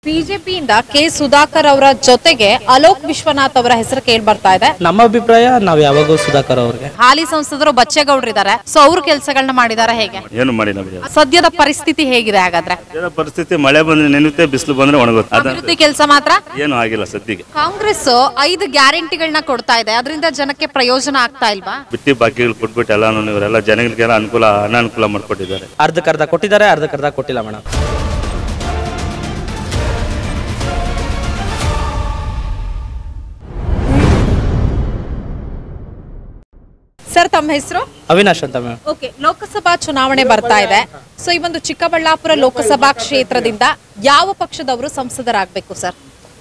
ಬಿಜೆಪಿಯಿಂದ ಕೆ ಸುಧಾಕರ್ ಅವರ ಜೊತೆಗೆ ಅಲೋಕ್ ವಿಶ್ವನಾಥ್ ಅವರ ಹೆಸರು ಕೇಳಿ ಬರ್ತಾ ಇದೆ ನಮ್ಮ ಅಭಿಪ್ರಾಯ ನಾವು ಯಾವಾಗೂ ಸುಧಾಕರ್ ಅವ್ರಿಗೆ ಹಾಲಿ ಸಂಸದರು ಬಚ್ಚೇಗೌಡರು ಇದ್ದಾರೆ ಸೊ ಅವ್ರ ಕೆಲಸಗಳನ್ನ ಮಾಡಿದಾರ ಹೇಗೆ ಏನು ಮಾಡಿಲ್ಲ ಬಿಡಿ ಅದು. ಸದ್ಯದ ಪರಿಸ್ಥಿತಿ ಹೇಗಿದೆ ಹಾಗಾದ್ರೆ ಏನೋ ಪರಿಸ್ಥಿತಿ ಮಳೆ ಬಂದ್ರೆ ನೆನೆಯುತ್ತೆ ಬಿಸಿಲು ಬಂದ್ರೆ ಒಣಗುತ್ತೆ ಅದ ಅಭಿವೃದ್ಧಿ ಕೆಲಸ ಮಾತ್ರ ಏನು ಆಗಿಲ್ಲ ಸದ್ಯಕ್ಕೆ ಕಾಂಗ್ರೆಸ್ ಐದು ಗ್ಯಾರಂಟಿಗಳನ್ನ ಕೊಡ್ತಾ ಇದೆ ಅದರಿಂದ ಜನಕ್ಕೆ ಪ್ರಯೋಜನ ಆಗ್ತಾ ಇಲ್ವಾ ಬಿಟ್ಟಿ ಬಾಕಿಗಳು ಕೊಟ್ಬಿಟ್ಟು ಎಲ್ಲಾನು ಇವರೆಲ್ಲ ಜನಗಳಿಗೆಲ್ಲ ಅನುಕೂಲ ಅನಾನುಕೂಲ ಮಾಡಿಕೊಟ್ಟಿದ್ದಾರೆ ಅರ್ಧಕ್ಕರ್ಧ ಕೊಟ್ಟಿದ್ದಾರೆ ಅರ್ಧಕ್ಕರ್ಧ ಕೊಟ್ಟಿಲ್ಲ ಮೇಡಮ್ ಸರ್ ತಮ್ಮ ಹೆಸರು ಅವಿನಾಶ್ ಅಂತ ಮೇಡಮ್ ಓಕೆ ಲೋಕಸಭಾ ಚುನಾವಣೆ ಬರ್ತಾ ಇದೆ ಸೊ ಈ ಒಂದು ಚಿಕ್ಕಬಳ್ಳಾಪುರ ಲೋಕಸಭಾ ಕ್ಷೇತ್ರದಿಂದ ಯಾವ ಪಕ್ಷದವರು ಸಂಸದರಾಗಬೇಕು ಸರ್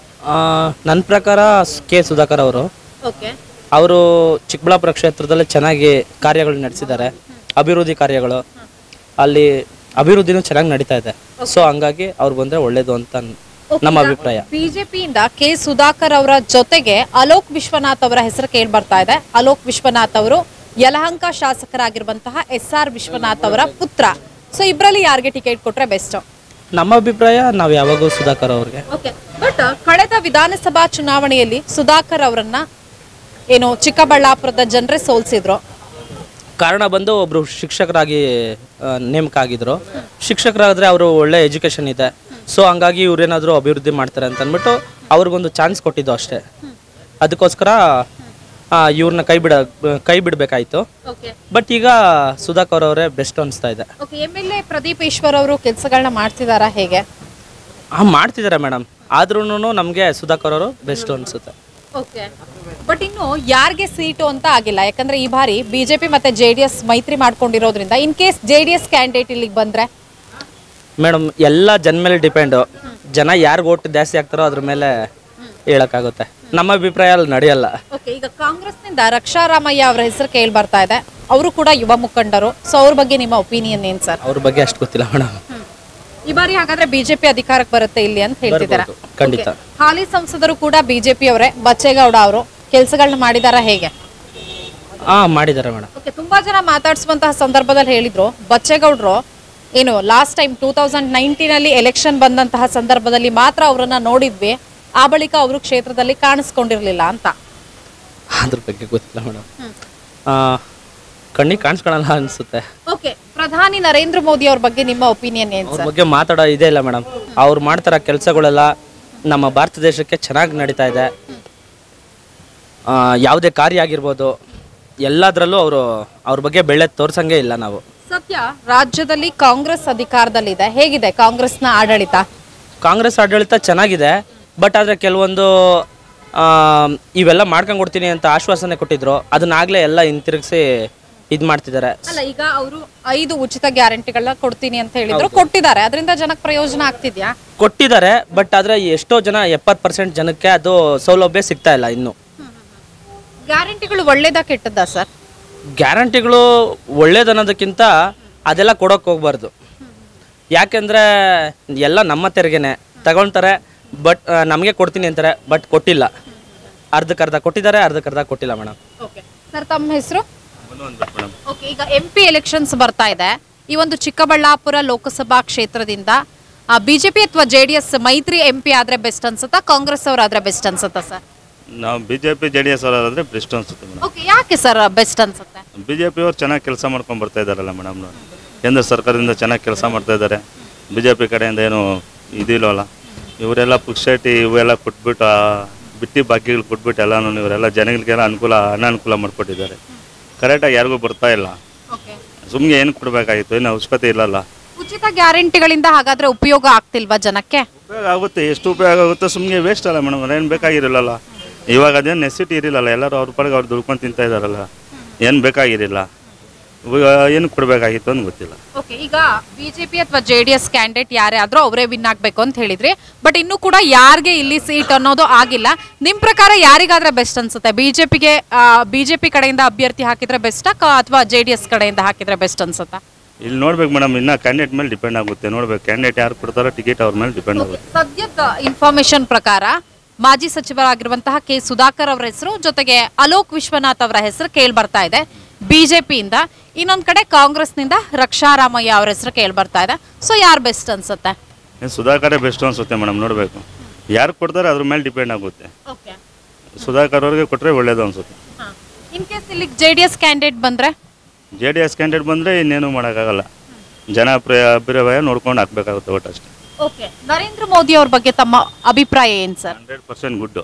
ನನ್ನ ಪ್ರಕಾರ ಕೆ ಸುಧಾಕರ್ ಅವರು ಓಕೆ ಅವರು ಚಿಕ್ಕಬಳ್ಳಾಪುರ ಕ್ಷೇತ್ರದಲ್ಲಿ ಚೆನ್ನಾಗಿ ಕಾರ್ಯಗಳು ನಡೆಸಿದ್ದಾರೆ ಅಭಿವೃದ್ಧಿ ಕಾರ್ಯಗಳು ಅಲ್ಲಿ ಅಭಿವೃದ್ಧಿನೂ ಚೆನ್ನಾಗಿ ನಡೀತಾ ಇದೆ ಸೊ ಹಂಗಾಗಿ ಅವ್ರು ಬಂದರೆ ಒಳ್ಳೇದು ಅಂತ ನಮ್ಮ ಅಭಿಪ್ರಾಯ ಬಿಜೆಪಿಯಿಂದ ಕೆ ಸುಧಾಕರ್ ಅವರ ಜೊತೆಗೆ ಅಲೋಕ್ ವಿಶ್ವನಾಥ್ ಅವರ ಹೆಸರು ಕೇಳಿ ಬರ್ತಾ ಇದೆ ಅಲೋಕ್ ವಿಶ್ವನಾಥ್ ಅವರು ಯಲಹಂಕ ಶಾಸಕರಾಗಿರುವಂತಹ ಎಸ್ ಆರ್ ವಿಶ್ವನಾಥ್ ಅವರ ಪುತ್ರ ಸೊ ಇಬ್ಬರಲ್ಲಿ ಯಾರಿಗೆ ಟಿಕೆಟ್ ಕೊಟ್ರೆ ಬೆಸ್ಟ್ ನಮ್ಮ ಅಭಿಪ್ರಾಯ ನಾವು ಯಾವಾಗೂ ಸುಧಾಕರ್ ಅವ್ರಿಗೆ ಓಕೆ ಬಟ್ ಕಳೆದ ವಿಧಾನಸಭಾ ಚುನಾವಣೆಯಲ್ಲಿ ಸುಧಾಕರ್ ಅವರನ್ನ ಏನು ಚಿಕ್ಕಬಳ್ಳಾಪುರದ ಜನರೇ ಸೋಲ್ಸಿದ್ರು ಕಾರಣ ಬಂದು ಒಬ್ರು ಶಿಕ್ಷಕರಾಗಿ ಆ, ನೇಮಕ ಆಗಿದ್ರು ಶಿಕ್ಷಕರಾದ್ರೆ ಅವರು ಒಳ್ಳೆ ಎಜುಕೇಶನ್ ಇದೆ ಸೊ ಹಂಗಾಗಿ ಇವ್ರೇನಾದರೂ ಅಭಿವೃದ್ಧಿ ಮಾಡ್ತಾರೆ ಅಂತ ಅಂದ್ಬಿಟ್ಟು ಅವ್ರಿಗೊಂದು ಚಾನ್ಸ್ ಕೊಟ್ಟಿದ್ದು ಅಷ್ಟೇ ಅದಕ್ಕೋಸ್ಕರ ಇವ್ರನ್ನ ಕೈ ಬಿಡ ಕೈ ಬಿಡಬೇಕಾಯ್ತು ಓಕೆ ಬಟ್ ಈಗ ಸುಧಾಕರ್ ಅವರೇ ಬೆಸ್ಟ್ ಅನಿಸ್ತಾ ಇದೆ okay M L A Pradeep Eshwar ಅವರು ಕೆಲಸಗಳನ್ನ ಮಾಡ್ತಿದಾರಾ ಹೇಗೆ ಹಾಂ ಮಾಡ್ತಿದ್ದಾರೆ ಮೇಡಮ್ ಆದ್ರೂ ನಮಗೆ ಸುಧಾಕರ್ ಅವರು ಬೆಸ್ಟ್ ಅನಿಸುತ್ತೆ ಓಕೆ ಬಟ್ ಇನ್ನು ಯಾರಿಗೆ ಸೀಟು ಅಂತ ಆಗಿಲ್ಲ ಯಾಕಂದ್ರೆ ಈ ಬಾರಿ ಬಿಜೆಪಿ ಮತ್ತೆ ಜೆ ಡಿ ಎಸ್ ಮೈತ್ರಿ ಮಾಡ್ಕೊಂಡಿರೋದ್ರಿಂದ in case J D S candidate ಇಲ್ಲಿಗೆ ಬಂದ್ರೆ ಮೇಡಮ್ ಎಲ್ಲ ಜನ ಮೇಲೆ ಡಿಪೆಂಡು ಜನ ಯಾರಿಗೆ ಓಟ್ ಜಾಸ್ತಿ ಆಗ್ತಾರೋ ಅದ್ರ ಮೇಲೆ ಹೇಳೋಕ್ಕಾಗುತ್ತೆ ನಮ್ಮ ಅಭಿಪ್ರಾಯ ಅಲ್ಲಿ ನಡೆಯಲ್ಲ ಓಕೆ ಈಗ ಕಾಂಗ್ರೆಸ್ನಿಂದ ರಕ್ಷಾರಾಮಯ್ಯ ಅವರ ಹೆಸರು ಕೇಳಿ ಬರ್ತಾ ಇದೆ ಅವರು ಕೂಡ ಯುವ ಮುಖಂಡರು ಸೊ ಅವ್ರ ಬಗ್ಗೆ ನಿಮ್ಮ ಒಪಿನಿಯನ್ ಏನ್ ಸರ್ ಅವ್ರ ಬಗ್ಗೆ ಅಷ್ಟು ಗೊತ್ತಿಲ್ಲ ಮೇಡಮ್ ಈ ಬಾರಿ ಹಾಗಾದ್ರೆ ಬಿಜೆಪಿ ಅಧಿಕಾರಕ್ಕೆ ಬರುತ್ತೆ ಇಲ್ಲಿ ಅಂತ ಹೇಳ್ತಿದ್ದೀರಾ ಬರ್ಬೋದು, ಖಂಡಿತ Okay. ಹಾಲಿ ಸಂಸದರು ಕೂಡ ಬಿಜೆಪಿ ಅವರೇ ಬಚ್ಚೇಗೌಡ ಅವರು ಕೆಲಸಗಳನ್ನ ಮಾಡಿದಾರ ಹೇಗೆ ಹಾಂ ಮಾಡಿದ್ದಾರೆ ಮೇಡಮ್ ಓಕೆ ತುಂಬಾ ಜನ ಮಾತಾಡಿಸುವಂತಹ ಸಂದರ್ಭದಲ್ಲಿ ಹೇಳಿದ್ರು ಬಚ್ಚೇಗೌಡರು ಏನು ಲಾಸ್ಟ್ ಟೈಮ್ ಟೂ ತೌಸಂಡ್ ನೈನ್ಟೀನಲ್ಲಿ ಎಲೆಕ್ಷನ್ ಬಂದಂತಹ ಸಂದರ್ಭದಲ್ಲಿ ಮಾತ್ರ ಅವರನ್ನ ನೋಡಿದ್ವಿ ಆ ಬಳಿಕ ಅವರು ಕ್ಷೇತ್ರದಲ್ಲಿ ಕಾಣಿಸ್ಕೊಂಡಿರ್ಲಿಲ್ಲ ಅಂತ ಅದ್ರ ಬಗ್ಗೆ ಗೊತ್ತಿಲ್ಲ ಮೇಡಮ್ ಕಣ್ಣಿಗೆ ಕಾಣಿಸ್ಕೊಳಲ್ಲ ಅನಿಸುತ್ತೆ ಓಕೆ ಪ್ರಧಾನಿ ನರೇಂದ್ರ ಮೋದಿ ಅವ್ರ ಬಗ್ಗೆ ನಿಮ್ಮ ಒಪಿನಿಯನ್ ಏನ್ ಅವ್ರ ಸರ್ ಬಗ್ಗೆ ಮಾತಾಡೋ ಇದೇ ಇಲ್ಲ ಮೇಡಮ್ ಅವ್ರು ಮಾಡ್ತಾರ ಕೆಲಸಗಳೆಲ್ಲ ನಮ್ಮ ಭಾರತ ದೇಶಕ್ಕೆ ಚೆನ್ನಾಗಿ ನಡೀತಾ ಇದೆ ಆ, ಯಾವುದೇ ಕಾರ್ಯ ಆಗಿರ್ಬೋದು ಎಲ್ಲದರಲ್ಲೂ ಅವರು ಅವ್ರ ಬಗ್ಗೆ ಬೆಳೆ ತೋರ್ಸಂಗೆ ಇಲ್ಲ ನಾವು ಸದ್ಯ ರಾಜ್ಯದಲ್ಲಿ ಕಾಂಗ್ರೆಸ್ ಅಧಿಕಾರದಲ್ಲಿದೆ ಹೇಗಿದೆ ಕಾಂಗ್ರೆಸ್ನ ಆಡಳಿತ ಕಾಂಗ್ರೆಸ್ ಆಡಳಿತ ಚೆನ್ನಾಗಿದೆ ಬಟ್ ಆದರೆ ಕೆಲವೊಂದು ಆ, ಇವೆಲ್ಲ ಮಾಡ್ಕೊಂಡು ಕೊಡ್ತೀನಿ ಅಂತ ಆಶ್ವಾಸನೆ ಕೊಟ್ಟಿದ್ರು ಅದನ್ನಾಗಲೇ ಎಲ್ಲ ಹಿಂತಿರುಗಿಸಿ ಇದು ಮಾಡ್ತಿದ್ದಾರೆ ಅಲ್ಲ ಈಗ ಅವರು ಐದು ಉಚಿತ ಗ್ಯಾರಂಟಿಗಳನ್ನ ಕೊಡ್ತೀನಿ ಅಂತ ಹೇಳಿದ್ರು ಕೊಟ್ಟಿದ್ದಾರೆ ಅದರಿಂದ ಜನಕ್ಕೆ ಪ್ರಯೋಜನ ಆಗ್ತಿದ್ಯಾ ಕೊಟ್ಟಿದ್ದಾರೆ ಬಟ್ ಆದರೆ ಎಷ್ಟೋ ಜನ ಎಪ್ಪತ್ತು ಪರ್ಸೆಂಟ್ ಜನಕ್ಕೆ ಅದು ಸೌಲಭ್ಯ ಸಿಗ್ತಾ ಇಲ್ಲ ಇನ್ನು ಗ್ಯಾರಂಟಿಗಳು ಒಳ್ಳೇದಾ ಕೆಟ್ಟದ್ದಾ ಸರ್ ಗ್ಯಾರಂಟಿಗಳು ಒಳ್ಳೇದನ್ನೋದಕ್ಕಿಂತ ಅದೆಲ್ಲ ಕೊಡೋಕೆ ಹೋಗ್ಬಾರ್ದು ಯಾಕೆಂದರೆ ಎಲ್ಲ ನಮ್ಮ ತೆರಿಗೆನೆ ತಗೊಳ್ತಾರೆ ಬಟ್ ನಮಗೆ ಕೊಡ್ತೀನಿ ಅಂತಾರೆ ಬಟ್ ಕೊಟ್ಟಿಲ್ಲ ಅರ್ಧಕ್ಕರ್ಧ ಕೊಟ್ಟಿದ್ದಾರೆ ಅರ್ಧಕ್ಕರ್ಧ ಕೊಟ್ಟಿಲ್ಲ ಮೇಡಮ್ ಓಕೆ ಸರ್ ತಮ್ಮ ಹೆಸರು ಮೇಡಮ್ ಓಕೆ ಈಗ ಎಂ ಪಿ ಎಲೆಕ್ಷನ್ಸ್ ಬರ್ತಾ ಇದೆ ಈ ಒಂದು ಚಿಕ್ಕಬಳ್ಳಾಪುರ ಲೋಕಸಭಾ ಕ್ಷೇತ್ರದಿಂದ ಬಿಜೆಪಿ ಅಥವಾ ಜೆ ಡಿ ಎಸ್ ಮೈತ್ರಿ ಎಂ ಪಿ ಆದ್ರೆ ಬೆಸ್ಟ್ ಅನ್ಸುತ್ತಾ ಕಾಂಗ್ರೆಸ್ ಅವರಾದ್ರೆ ಬೆಸ್ಟ್ ಅನ್ಸುತ್ತಾ ಸರ್ ನಾವು B J P J D S ಅವರಾದ್ರೆ ಬೆಸ್ಟ್ ಅನ್ಸುತ್ತೆ ಮೇಡಮ್ ಓಕೆ ಯಾಕೆ ಸರ್ ಬೆಸ್ಟ್ ಅನ್ಸುತ್ತೆ ಬಿ ಜೆ ಪಿ ಅವ್ರು ಚೆನ್ನಾಗಿ ಕೆಲಸ ಮಾಡ್ಕೊಂಡು ಬರ್ತಾ ಇದ್ದಾರಲ್ಲ ಮೇಡಮ್ ಕೇಂದ್ರ ಸರ್ಕಾರದಿಂದ ಚೆನ್ನಾಗಿ ಕೆಲಸ ಮಾಡ್ತಾ ಇದ್ದಾರೆ ಬಿ ಜೆ ಪಿ ಕಡೆಯಿಂದ ಏನು ಇದಿಲ್ವಲ್ಲ ಇವರೆಲ್ಲ ಪುಕ್ಷೇಟಿ ಇವೆಲ್ಲ ಕೊಟ್ಬಿಟ್ಟು ಆ ಬಿಟ್ಟಿ ಬಾಕಿಗಳು ಕೊಟ್ಬಿಟ್ಟು ಎಲ್ಲಾನು ಇವರೆಲ್ಲ ಜನಗಳಿಗೆಲ್ಲ ಅನುಕೂಲ ಅನಾನುಕೂಲ ಮಾಡಿಕೊಟ್ಟಿದ್ದಾರೆ ಕರೆಕ್ಟಾಗಿ ಯಾರಿಗೂ ಬರ್ತಾ ಇಲ್ಲ ಓಕೆ ಸುಮ್ಮನೆ ಏನು ಕೊಡಬೇಕಾಗಿತ್ತು ಏನು ಅವಶ್ಯಕತೆ ಇಲ್ಲಲ್ಲ ಉಚಿತ ಗ್ಯಾರಂಟಿಗಳಿಂದ ಹಾಗಾದ್ರೆ ಉಪಯೋಗ ಆಗ್ತಿಲ್ವಾ ಜನಕ್ಕೆ ಉಪಯೋಗ ಆಗುತ್ತೆ ಎಷ್ಟು ಉಪಯೋಗ ಆಗುತ್ತೆ ಸುಮ್ಮನೆ ವೇಸ್ಟ್ ಅಲ್ಲ ಮೇಡಮ್ ಏನು ಬೇಕಾಗಿರಲಿಲ್ಲ ಇವಾಗ ಅದೇನು ನೆಸಿಟಿ ಇರಲಿಲ್ಲ ಎಲ್ಲರೂ ಅವ್ರ ಪಾಡಿಗೆ ಅವ್ರು ದುಡ್ಕೊಂಡು ತಿಂತಾ ಇದ್ದಾರಲ್ಲ ಏನು ಬೇಕಾಗಿರಲಿಲ್ಲ ಇವಾಗ ಏನು ಕೊಡಬೇಕಾಗಿತ್ತು ಅಂತ ಗೊತ್ತಿಲ್ಲ ಓಕೆ ಈಗ ಬಿಜೆಪಿ ಅಥವಾ ಜೆ ಡಿ ಎಸ್ ಕ್ಯಾಂಡಿಡೇಟ್ ಯಾರೇ ಆದ್ರೂ ಅವರೇ ವಿನ್ ಆಗ್ಬೇಕು ಅಂತ ಹೇಳಿದ್ರಿ ಬಟ್ ಇನ್ನೂ ಕೂಡ ಯಾರಿಗೆ ಇಲ್ಲಿ ಸೀಟ್ ಅನ್ನೋದು ಆಗಿಲ್ಲ ನಿಮ್ ಪ್ರಕಾರ ಯಾರಿಗಾದ್ರೆ ಬೆಸ್ಟ್ ಅನ್ಸುತ್ತೆ ಬಿಜೆಪಿಗೆ ಬಿಜೆಪಿ ಕಡೆಯಿಂದ ಅಭ್ಯರ್ಥಿ ಹಾಕಿದ್ರೆ ಬೆಸ್ಟಾ ಅಥವಾ ಜೆ ಡಿ ಎಸ್ ಕಡೆಯಿಂದ ಹಾಕಿದ್ರೆ ಬೆಸ್ಟ್ ಅನ್ಸುತ್ತಾ ಇಲ್ಲಿ ನೋಡ್ಬೇಕು ಮೇಡಮ್ ಇನ್ನು ಕ್ಯಾಂಡಿಡೇಟ್ ಮೇಲೆ ಡಿಪೆಂಡ್ ಆಗುತ್ತೆ ನೋಡ್ಬೇಕು ಕ್ಯಾಂಡಿಡೇಟ್ ಯಾರು ಕೊಡ್ತಾರೋ ಟಿಕೆಟ್ ಅವ್ರ ಮೇಲೆ ಡಿಪೆಂಡ್ ಆಗುತ್ತೆ ಸದ್ಯದ ಇನ್ಫಾರ್ಮೇಶನ್ ಪ್ರಕಾರ ಮಾಜಿ ಸಚಿವರಾಗಿರುವಂತಹ ಕೆ ಸುಧಾಕರ್ ಅವರ ಹೆಸರು ಜೊತೆಗೆ ಅಲೋಕ್ ವಿಶ್ವನಾಥ್ ಅವರ ಹೆಸರು ಕೇಳಿ ಬರ್ತಾ ಇದೆ ಬಿಜೆಪಿಯಿಂದ ಇನ್ನೊಂದ್ ಕಡೆ ಕಾಂಗ್ರೆಸ್ನಿಂದ ರಕ್ಷಾರಾಮಯ್ಯ ಅವರ ಹೆಸರು ಕೇಳಿ ಬರ್ತಾ ಇದೆ ಸೊ ಯಾರು ಬೆಸ್ಟ್ ಅನ್ಸುತ್ತೆ ಏನು ಸುಧಾಕರೇ ಬೆಸ್ಟ್ ಅನಿಸುತ್ತೆ ಮೇಡಮ್ ನೋಡಬೇಕು ಯಾರು ಕೊಡ್ತಾರೆ ಅದ್ರ ಮೇಲೆ ಡಿಪೆಂಡ್ ಆಗುತ್ತೆ ಓಕೆ ಸುಧಾಕರ್ ಅವ್ರಿಗೆ ಕೊಟ್ಟರೆ ಒಳ್ಳೇದು ಅನಿಸುತ್ತೆ ಇನ್ ಕೇಸ್ ಇಲ್ಲಿ ಜೆ ಡಿ ಎಸ್ ಕ್ಯಾಂಡಿಡೇಟ್ ಬಂದ್ರೆ ಜೆ ಡಿ ಎಸ್ ಕ್ಯಾಂಡಿಡೇಟ್ ಬಂದರೆ ಇನ್ನೇನು ಮಾಡೋಕ್ಕಾಗಲ್ಲ ಜನ ಪ್ರ ಅಭಿಪ್ರಾಯ ನೋಡ್ಕೊಂಡು ಹಾಕ್ಬೇಕಾಗುತ್ತೆ ಒಟ್ಟು ಅಷ್ಟೇ ಓಕೆ ನರೇಂದ್ರ ಮೋದಿ ಅವ್ರ ಬಗ್ಗೆ ತಮ್ಮ ಅಭಿಪ್ರಾಯ ಏನ್ ಸರ್ ಹಂಡ್ರೆಡ್ ಪರ್ಸೆಂಟ್ ಗುಡ್ಡು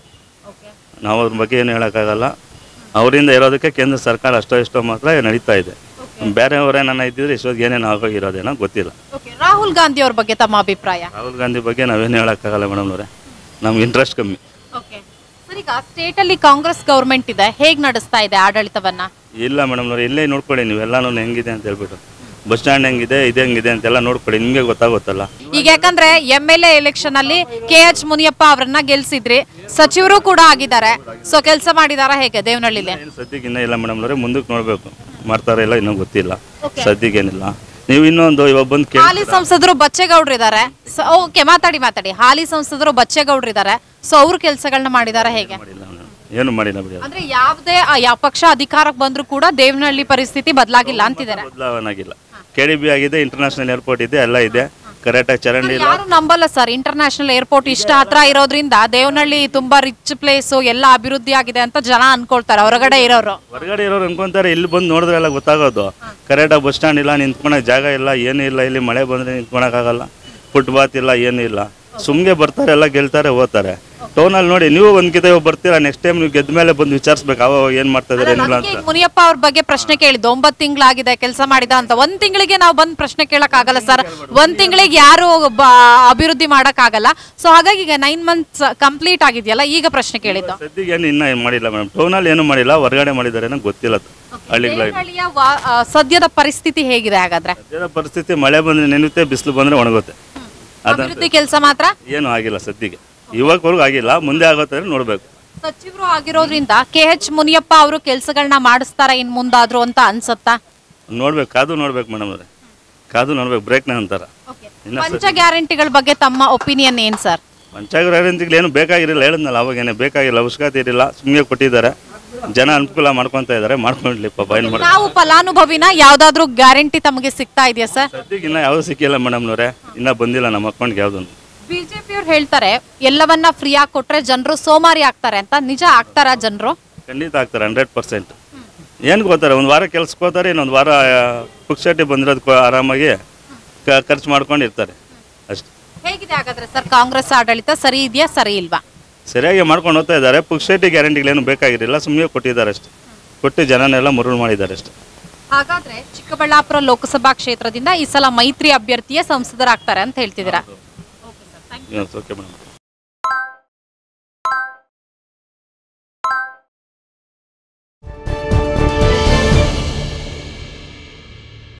ನಾವು ಅದ್ರ ಬಗ್ಗೆ ಏನು ಹೇಳೋಕ್ಕಾಗಲ್ಲ ಅವರಿಂದ ಇರೋದಕ್ಕೆ ಕೇಂದ್ರ ಸರ್ಕಾರ ಅಷ್ಟೋ ಇಷ್ಟೋ ಮಾತ್ರ ನಡೀತಾ ಇದೆ ಬೇರೆಯವರೇನ ಇದ್ದಿದ್ರೆ ಇಷ್ಟೊತ್ತಿಗೆ ಏನೇನು ಆಗೋಗಿರೋದೇನೋ ಗೊತ್ತಿಲ್ಲ ಓಕೆ ರಾಹುಲ್ ಗಾಂಧಿ ಅವ್ರ ಬಗ್ಗೆ ತಮ್ಮ ಅಭಿಪ್ರಾಯ ರಾಹುಲ್ ಗಾಂಧಿ ಬಗ್ಗೆ ನಾವೇನು ಹೇಳೋಕ್ಕಾಗಲ್ಲ ಮೇಡಮ್ನವ್ರೆ ನಮ್ಗೆ ಇಂಟ್ರೆಸ್ಟ್ ಕಮ್ಮಿ ಓಕೆ ಸರ್ ಈಗ ಸ್ಟೇಟ್ ಅಲ್ಲಿ ಕಾಂಗ್ರೆಸ್ ಗೌರ್ಮೆಂಟ್ ಇದೆ ಹೇಗ್ ನಡೆಸ್ತಾ ಇದೆ ಆಡಳಿತವನ್ನ ಇಲ್ಲ ಮೇಡಮ್ನವ್ರೆ ಇಲ್ಲೇ ನೋಡ್ಕೊಳ್ಳಿ ನೀವೆಲ್ಲನೂ ಹೆಂಗಿದೆ ಅಂತ ಹೇಳ್ಬಿಟ್ಟು ಬಸ್ ಸ್ಟ್ಯಾಂಡ್ ಹೆಂಗಿದೆ ಇದು ಹೆಂಗಿದೆ ಅಂತೆಲ್ಲ ನೋಡ್ಕೊಳ್ಳಿ ನಿಮಗೆ ಗೊತ್ತಾಗುತ್ತಲ್ಲ ಈಗ ಯಾಕಂದ್ರೆ ಎಂ ಎಲ್ ಎ ಎಲೆಕ್ಷನ್ ಅಲ್ಲಿ ಕೆ ಎಚ್ ಮುನಿಯಪ್ಪ ಅವರನ್ನ ಗೆಲ್ಸಿದ್ರಿ ಸಚಿವರು ಕೂಡ ಆಗಿದ್ದಾರೆ ಸೊ ಕೆಲಸ ಮಾಡಿದಾರ ಹೇಗೆ ದೇವನಹಳ್ಳಿಲಿ ಏನು ಸದ್ಯಕ್ಕೆ ಇನ್ನೂ ಇಲ್ಲ ಮೇಡಮ್ನವ್ರೆ ಮುಂದಕ್ಕೆ ನೋಡಬೇಕು ಮಾಡ್ತಾರ ಇಲ್ಲ ಇನ್ನೂ ಗೊತ್ತಿಲ್ಲ ಸದ್ಯಕ್ಕೇನಿಲ್ಲ ನೀವು ಇನ್ನೊಂದು ಇವಾಗ ಬಂದು ಕೇಳಿ ಹಾಲಿ ಸಂಸದರು ಬಚ್ಚೇಗೌಡ್ರು ಇದ್ದಾರೆ ಓಕೆ ಮಾತಾಡಿ ಮಾತಾಡಿ ಹಾಲಿ ಸಂಸದರು ಬಚ್ಚೇಗೌಡ್ರು ಇದ್ದಾರೆ ಸೊ ಅವ್ರ ಕೆಲಸಗಳನ್ನ ಮಾಡಿದಾರ ಹೇಗೆ ಮಾಡಿಲ್ಲ madam. ಏನು ಮಾಡಿಲ್ಲ ಬಿಡಿ ಅದು. ಅಂದ್ರೆ ಯಾವುದೇ ಆ ಯಾವ ಪಕ್ಷ ಅಧಿಕಾರಕ್ಕೆ ಬಂದ್ರು ಕೂಡ ದೇವನಹಳ್ಳಿ ಪರಿಸ್ಥಿತಿ ಬದಲಾಗಿಲ್ಲ ಅಂತಿದ್ದಾರೆ ಬದಲಾವಣೆ ಆಗಿಲ್ಲ ಕೆ ಡಿ ಬಿ ಆಗಿದೆ ಇಂಟರ್ನ್ಯಾಷನಲ್ ಏರ್ಪೋರ್ಟ್ ಇದೆ ಎಲ್ಲ ಇದೆ ಕರೆಕ್ಟಾಗಿ ಚರಂಡಿ ಇಲ್ಲ ಯಾರು ನಂಬಲ್ಲ ಸರ್ ಇಂಟರ್ನ್ಯಾಷನಲ್ ಏರ್ಪೋರ್ಟ್ ಇಷ್ಟ ಹತ್ರ ಇರೋದ್ರಿಂದ ದೇವನಹಳ್ಳಿ ತುಂಬಾ ರಿಚ್ ಪ್ಲೇಸ್ ಎಲ್ಲ ಅಭಿವೃದ್ಧಿ ಆಗಿದೆ ಅಂತ ಜನ ಅನ್ಕೊಳ್ತಾರೆ ಹೊರಗಡೆ ಇರೋರು ಹೊರಗಡೆ ಇರೋರು ಅನ್ಕೊಂತಾರೆ ಇಲ್ಲಿ ಬಂದು ನೋಡಿದ್ರೆ ಎಲ್ಲ ಗೊತ್ತಾಗೋದು ಕರೆಕ್ಟಾಗಿ ಬಸ್ ಸ್ಟ್ಯಾಂಡ್ ಇಲ್ಲ ನಿಂತ್ಕೊಳಕ್ ಜಾಗ ಇಲ್ಲ ಏನೂ ಇಲ್ಲ ಇಲ್ಲಿ ಮಳೆ ಬಂದರೆ ನಿಂತ್ಕೊಳಕ್ಕಾಗಲ್ಲ ಫುಟ್ಪಾತ್ ಇಲ್ಲ ಏನೂ ಇಲ್ಲ ಸುಮ್ಮನೆ ಬರ್ತಾರೆ ಎಲ್ಲ ಗೆಲ್ತಾರೆ ಹೋಗ್ತಾರೆ ಟೌನಲ್ಲಿ ನೋಡಿ ನೀವು ಒಂದ್ಕಿತ ಬರ್ತೀರಾ ನೆಕ್ಸ್ಟ್ ಟೈಮ್ ನೀವು ಗೆದ್ದ ಮೇಲೆ ಬಂದು ವಿಚಾರಿಸ್ಬೇಕು ಅವ ಏನು ಮಾಡ್ತಾ ಇದಾರೆ ಏನಿಲ್ಲ ಅದಕ್ಕೆ ಅಂತ ಈಗ ಮುನಿಯಪ್ಪ ಅವ್ರ ಬಗ್ಗೆ ಪ್ರಶ್ನೆ ಕೇಳಿದ್ದು ಒಂಬತ್ತು ತಿಂಗಳಾಗಿದೆ ಕೆಲಸ ಮಾಡಿದ ಅಂತ ಒಂದ್ ತಿಂಗಳಿಗೆ ನಾವು ಬಂದ್ ಪ್ರಶ್ನೆ ಕೇಳಕ್ ಆಗಲ್ಲ ಸರ್ ಒಂದ್ ತಿಂಗಳಿಗೆ ಯಾರು ಬ- ಅಭಿವೃದ್ಧಿ ಮಾಡಕ್ ಆಗಲ್ಲ ಸೊ ಹಾಗಾಗಿ ಈಗ ನೈನ್ ಮಂತ್ಸ್ ಕಂಪ್ಲೀಟ್ ಆಗಿದೆಯಲ್ಲ ಈಗ ಪ್ರಶ್ನೆ ಕೇಳಿದ್ದು ಸದ್ಯಕ್ಕೆ ಏನು ಇನ್ನೂ ಏನು ಮಾಡಿಲ್ಲ ಮೇಡಮ್ ಟೌನಲ್ಲಿ ಏನು ಮಾಡಿಲ್ಲ ಹೊರಗಡೆ ಮಾಡಿದ್ದಾರೆ ಏನೋ ಗೊತ್ತಿಲ್ಲ ಅದು. ಹಳ್ಳಿಗಳಾಗಿ ದೇವನಹಳ್ಳಿಯ ವಾ- ಆ, ಸದ್ಯದ ಪರಿಸ್ಥಿತಿ ಹೇಗಿದೆ ಹಾಗಾದ್ರೆ ಸದ್ಯದ ಪರಿಸ್ಥಿತಿ ಮಳೆ ಬಂದರೆ ನೆನೆಯುತ್ತೆ ಬಿಸಿಲು ಬಂದರೆ ಒಣಗುತ್ತೆ ಅದಂತ ಅಭಿವೃದ್ಧಿ ಕೆಲಸ ಮಾತ್ರ ಏನು ಆಗಿಲ್ಲ ಸದ್ಯಕ್ಕೆ ಇವಾಗವರೆಗೂ ಆಗಿಲ್ಲ ಮುಂದೆ ಆಗುತ್ತೆ ನೋಡಬೇಕು ಸಚಿವರು ಆಗಿರೋದ್ರಿಂದ ಕೆ ಎಚ್ ಮುನಿಯಪ್ಪ ಅವರು ಕೆಲಸಗಳನ್ನ ಮಾಡಿಸ್ತಾರ ಇನ್ ಮುಂದಾದ್ರು ಅಂತ ಅನ್ಸತ್ತಾ ನೋಡ್ಬೇಕು ಕಾದು ನೋಡ್ಬೇಕು ಮೇಡಮ್ ಅವ್ರೆ ಕಾದು ನೋಡ್ಬೇಕು ಬ್ರೇಕ್ನ ಅಂತಾರ ಇನ್ನ ಪಂಚ ಗ್ಯಾರಂಟಿಗಳ ಬಗ್ಗೆ ತಮ್ಮ ಒಪಿನಿಯನ್ ಏನ್ ಸರ್ ಪಂಚಾಯತ್ ಏನು ಬೇಕಾಗಿರಲಿಲ್ಲ ಹೇಳಿದ್ನಲ್ಲ ಅವಾಗೇನೆ ಬೇಕಾಗಿಲ್ಲ ಅವಶ್ಯಕತೆ ಇರಲಿಲ್ಲ ಸುಮ್ಮನೆ ಕೊಟ್ಟಿದ್ದಾರೆ ಜನ ಅನುಕೂಲ ಮಾಡ್ಕೊತಾ ಇದ್ದಾರೆ ಮಾಡ್ಕೊಂಡ್ಲಿ ಪಾಪ ಏನು ಮಾಡಿ ನಾವು ಫಲಾನುಭವಿನ ಯಾವ್ದಾದ್ರು ಗ್ಯಾರಂಟಿ ತಮಗೆ ಸಿಗ್ತಾ ಇದೆಯಾ ಸರ್ ಸದ್ಯಕ್ಕೆ ಇನ್ನೂ ಯಾವುದು ಸಿಕ್ಕಿಲ್ಲ ಮೇಡಮ್ನವ್ರೆ ಇನ್ನೂ ಬಂದಿಲ್ಲ ನಮ್ಮ ಅಕೌಂಟ್ಗೆ ಯಾವ್ದು ಬಿಜೆಪಿ ಅವ್ರು ಹೇಳ್ತಾರೆ ಎಲ್ಲವನ್ನ ಫ್ರೀ ಆಗಿ ಕೊಟ್ರೆ ಜನರು ಸೋಮಾರಿ ಆಗ್ತಾರೆ ಅಂತ ನಿಜ ಆಗ್ತಾರ ಜನರು ಖಂಡಿತ ಆಗ್ತಾರೆ ಹಂಡ್ರೆಡ್ ಪರ್ಸೆಂಟ್ ಏನು ಗೊತ್ತಾರೆ ಒಂದು ವಾರ ಕೆಲ್ಸಕ್ಕೆ ಹೋಗ್ತಾರೆ ಇನ್ನೊಂದು ವಾರ ಪುಕ್ಷಟಿ ಬಂದಿರೋದಕ್ಕೆ ಆರಾಮಾಗಿ ಕ- ಖರ್ಚು ಮಾಡ್ಕೊಂಡು ಇರ್ತಾರೆ ಅಷ್ಟೇ ಹೇಗಿದೆ ಹಾಗಾದ್ರೆ ಸರ್ ಕಾಂಗ್ರೆಸ್ ಆಡಳಿತ ಸರಿ ಇದೆಯಾ ಸರಿ ಇಲ್ವಾ ಸರಿಯಾಗಿ ಮಾಡ್ಕೊಂಡು ಹೋಗ್ತಾ ಇದ್ದಾರೆ ಪುಕ್ಷಟಿ ಗ್ಯಾರಂಟಿಗಳೇನು ಬೇಕಾಗಿರಲಿಲ್ಲ ಸುಮ್ಮನೆ ಕೊಟ್ಟಿದ್ದಾರೆ ಅಷ್ಟೇ ಕೊಟ್ಟು ಜನನೆಲ್ಲ ಮುರುಳು ಮಾಡಿದ್ದಾರೆ ಅಷ್ಟೇ ಹಾಗಾದ್ರೆ ಚಿಕ್ಕಬಳ್ಳಾಪುರ ಲೋಕಸಭಾ ಕ್ಷೇತ್ರದಿಂದ ಈ ಸಲ ಮೈತ್ರಿ ಅಭ್ಯರ್ಥಿಯೇ ಸಂಸದರಾಗ್ತಾರೆ ಅಂತ ಹೇಳ್ತಿದ್ದೀರಾ ಓಕೆ ಮೇಡಮ್